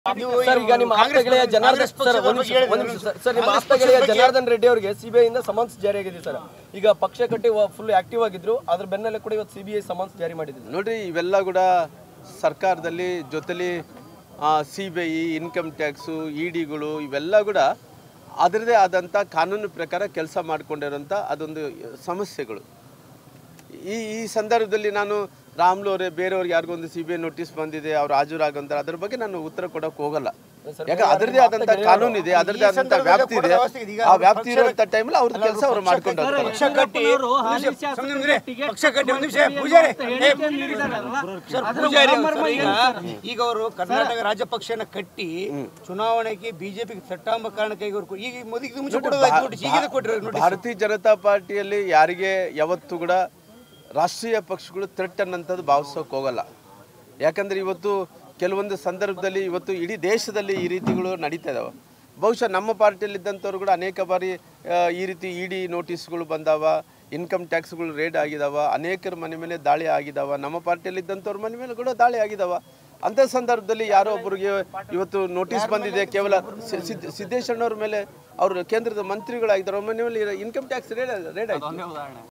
Sir ಈಗ ನಿಮ್ಮ ಆಪ್ತ ಗೆಳೆಯ ಜನಾರ್ದನ್ ಸರ್ ಒಂದ್ ನಿಮಿಷ ಒಂದ್ ನಿಮಿಷ ಸರ್ ಸರ್ ನಿಮ್ಮ ಆಪ್ತ ಗೆಳೆಯ ಜನಾರ್ದನ್ ರೆಡ್ಡಿ ಅವರಿಗೆ ಸಿಬಿಐ ಇಂದ ಸಮನ್ಸ್ ಜಾರಿಯಾಗಿದೆ ಸರ್ ಈಗ ಪಕ್ಷ ಕಟ್ಟಿ ಫುಲ್ ಆಕ್ಟಿವ್ ಆಗಿದ್ರು ಅದ್ರ ಬೆನ್ನಲ್ಲೇ ಕೂಡ ಇವತ್ತು ಸಿಬಿಐ ಸಮನ್ಸ್ ಜಾರಿ ಮಾಡಿದೆ ನೋಡ್ರಿ ಇವೆಲ್ಲ ಕೂಡ ಸರ್ಕಾರದಲ್ಲಿ ಜೊತೆಲಿ C B I income tax E ಡಿಗಳು ಇವೆಲ್ಲ ಕೂಡ ಅದರದೇ ಆದಂಥ ಕಾನೂನು ಪ್ರಕಾರ ಕೆಲಸ ಮಾಡಿಕೊಂಡಿರೋಂಥ ಅದೊಂದು ಸಮಸ್ಯೆಗಳು ಈ ಈ ಸಂದರ್ಭದಲ್ಲಿ ನಾನು ರಾಮ್ಲು ಅವರೇ ಬೇರೆಯವ್ರಿಗೆ ಯಾರಿಗೊಂದು ಸಿ ಬಿ ಐ ನೋಟಿಸ್ ಬಂದಿದೆ ಅವ್ರು ಹಾಜರಾಗಂತಾರೆ ಅದ್ರ ಬಗ್ಗೆ ನಾನು ಉತ್ತರ ಕೊಡೋಕೆ ಹೋಗಲ್ಲ ಯಾಕೆ ಅದರದೇ ಆದಂಥ ಕಾನೂನು ಇದೆ ಅದರದೇ ಆದಂಥ ವ್ಯಾಪ್ತಿ ಇದೆ ಆ ವ್ಯಾಪ್ತಿ ಇರುವಂಥ ಟೈಮಲ್ಲಿ ಅವ್ರ ಕೆಲಸ ಅವ್ರು ಮಾಡ್ಕೊಂಡು ಹೋಗ್ತಾರೆ ಪಕ್ಷ ಕಟ್ಟಿ ಸುಮ್ನಿರ್ರಿ. ಪಕ್ಷ ಕಟ್ಟಿ ಒಂದು ನಿಮಿಷ ಪೂಜಾರಿ ಏ, ಸರ್, ಪೂಜಾರಿ ಅವ್ರು ಸರ್, ಈಗ ಈಗ ಅವರು ಕರ್ನಾಟಕ ರಾಜ್ಯ ಪಕ್ಷನ ಕಟ್ಟಿ ಚುನಾವಣೆಗೆ ಬಿಜೆಪಿಗೆ ಸಟ್ಟಾಂಬ ಕಾರಣಕ್ಕೆ ಈಗ ಅವ್ರು ಈಗ ಮೋದಿಗೆ ಮುಂಚೆ ಕೊಡೋದಾಯ್ತು ನೋಟಿಸ್ ಈಗ ಕೊಟ್ಟಿರೋ ನೋಟಿಸ್ ಭಾರತೀಯ ಜನತಾ ಪಾರ್ಟಿಯಲ್ಲಿ ಯಾರಿಗೆ ಯಾವತ್ತೂ ಕೂಡ ರಾಷ್ಟ್ರೀಯ ಪಕ್ಷಗಳು ಥ್ರೆಟ್ ಅನ್ನೋಂಥದ್ದು ಭಾವಿಸೋಕೆ ಹೋಗಲ್ಲ ಯಾಕಂದ್ರೆ ಇವತ್ತು ಕೆಲವೊಂದು ಸಂದರ್ಭದಲ್ಲಿ ಇವತ್ತು ಇಡೀ ದೇಶದಲ್ಲಿ ಈ ರೀತಿಗಳು ನಡೀತಾ ಇದಾವೆ ಬಹುಶಃ ನಮ್ಮ ಪಾರ್ಟಿಯಲ್ಲಿದ್ದಂಥವ್ರು ಕೂಡ ಅನೇಕ ಬಾರಿ ಆ, ಈ ರೀತಿ ಇ ಡಿ ನೋಟಿಸ್ಗಳು ಬಂದಾವ ಇನ್ಕಮ್ ಟ್ಯಾಕ್ಸ್ಗಳು ರೇಡ್ ಆಗಿದಾವ ಅನೇಕರ ಮನೆ ಮೇಲೆ ದಾಳಿ ಆಗಿದಾವ ನಮ್ಮ ಪಾರ್ಟಿಯಲ್ಲಿದ್ದಂಥವ್ರ ಮನೆ ಮೇಲೆ ಕೂಡ ದಾಳಿ ಆಗಿದಾವ ಅಂಥ ಸಂದರ್ಭದಲ್ಲಿ ಯಾರೋ ಒಬ್ಬರಿಗೆ ಇವತ್ತು ನೋಟಿಸ್ ಬಂದಿದೆ ಕೇವಲ ಸಿ- ಸಿದ್ದ- ಸಿದ್ದೇಶಣ್ಣವ್ರ ಮೇಲೆ ಅವರು ಕೇಂದ್ರದ ಮಂತ್ರಿಗಳಾಗಿದ್ದಾರೆ ಅವ್ರ ಮನೆ ಮೇಲೆ ಇನ್ಕಮ್ ಟ್ಯಾಕ್ಸ್ ರೇಡ್ ರೇಡ್ ಆಯ್ತು